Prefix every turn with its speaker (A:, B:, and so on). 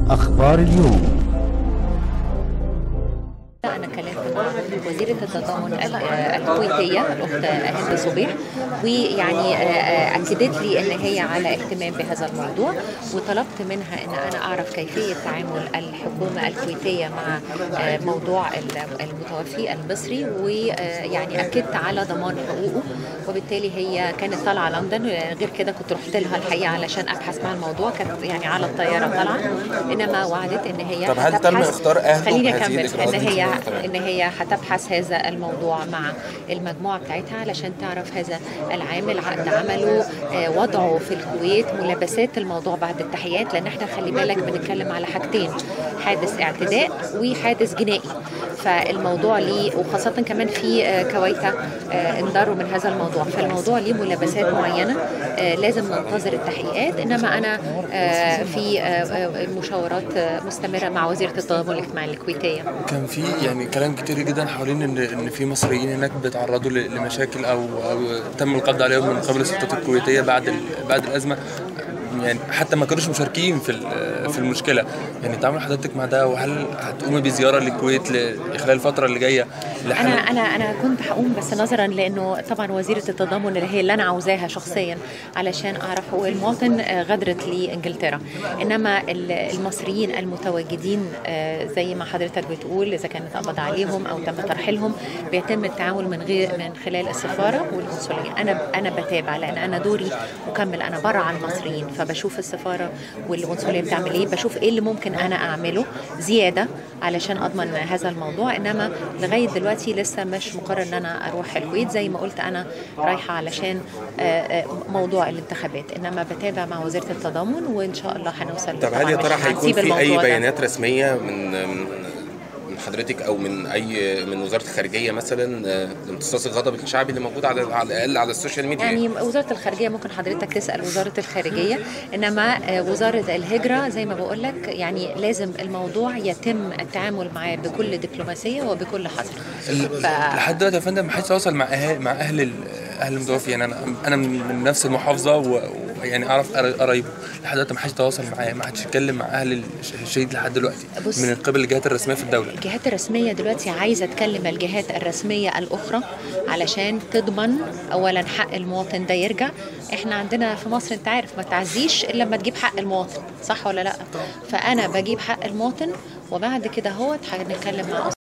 A: أخبار اليوم
B: أنا كلمت مع وزيرة التضامن ال- الكويتية الأخت هند صبيح ويعني آه، أكدت لي أن هي على اهتمام بهذا الموضوع وطلبت منها أن أنا أعرف كيفية تعامل الحكومة الكويتية مع آه، موضوع ال- المتوفي المصري ويعني أكدت على ضمان حقوقه وبالتالي هي كانت طالعة لندن آه، غير كده كنت رحت لها الحقيقة علشان أبحث مع الموضوع كانت يعني على الطيارة طالعة إنما وعدت أن هي
C: طب هل تم
B: هتبحث-
C: اختار أهله
B: خليني
C: بهذه
B: أكمل
C: الإجراءات
B: ان
C: دي؟
B: هي
C: تمام.
B: ان هي هتبحث هذا الموضوع مع المجموعه بتاعتها علشان تعرف هذا العامل عقد عمله آه، وضعه في الكويت ملابسات الموضوع بعد التحيات لان احنا خلي بالك بنتكلم على حاجتين حادث اعتداء وحادث جنائي فالموضوع ليه وخاصة كمان في آه، كويتة آه، انذروا من هذا الموضوع فالموضوع ليه ملابسات معينة آه، لازم ننتظر التحقيقات انما انا آه، في آه، آه، مشاورات آه، مستمرة مع وزيرة التضامن الاجتماعي الكويتية
C: كان في يعني كلام كتير جدا حوالين ان ان في مصريين هناك بيتعرضوا ل- لمشاكل او او تم القبض عليهم من قبل السلطات الكويتيه بعد ال- بعد الازمه يعني حتى ما كانوش مشاركين في ال- في المشكله يعني تعامل حضرتك مع ده وهل هتقومي بزياره للكويت ل- خلال الفتره اللي جايه لحل-
B: انا انا انا كنت هقوم بس نظرا لانه طبعا وزيره التضامن اللي هي اللي انا عاوزاها شخصيا علشان اعرف هو المواطن آه، غادرت لانجلترا انما ال- المصريين المتواجدين آه، زي ما حضرتك بتقول اذا كانت قبض عليهم او تم ترحيلهم بيتم التعامل من غير من خلال السفاره والقنصليه انا انا بتابع لان انا دوري مكمل انا برعى المصريين فبشوف السفاره والقنصليه بتعمل ايه بشوف ايه اللي ممكن انا اعمله زياده علشان اضمن هذا الموضوع انما لغايه دلوقتي لسه مش مقرر ان انا اروح الكويت زي ما قلت انا رايحه علشان آه، آه، موضوع الانتخابات انما بتابع مع وزيره التضامن وان شاء الله هنوصل
D: طب هل
B: طبعاً
D: يا
B: مش
D: ترى هيكون
B: هنسيب
D: في اي
B: الموضوع ده.
D: بيانات رسميه من من من حضرتك او من اي من وزاره الخارجيه مثلا آه، لامتصاص الغضب الشعبي اللي موجود على على الاقل على السوشيال ميديا
B: يعني وزاره الخارجيه ممكن حضرتك تسال وزاره الخارجيه انما آه، وزاره الهجره زي ما بقول لك يعني لازم الموضوع يتم التعامل معاه بكل دبلوماسيه وبكل حذر ف...
C: لحد دلوقتي يا فندم بحس اوصل مع اهل مع اهل ال- اهل المتوفي يعني انا انا من من نفس المحافظه و- ويعني اعرف قر- قرايبه لحد دلوقتي ما حدش تواصل معاه ما حدش يتكلم مع اهل الش- الشهيد لحد دلوقتي
B: بص.
C: من قبل الجهات الرسميه في الدوله
B: الجهات الرسمية دلوقتي عايزة تكلم الجهات الرسمية الأخرى علشان تضمن أولا حق المواطن ده يرجع احنا عندنا في مصر انت عارف ما تعزيش إلا لما تجيب حق المواطن صح ولا لا فأنا بجيب حق المواطن وبعد كده هو هنتكلم مع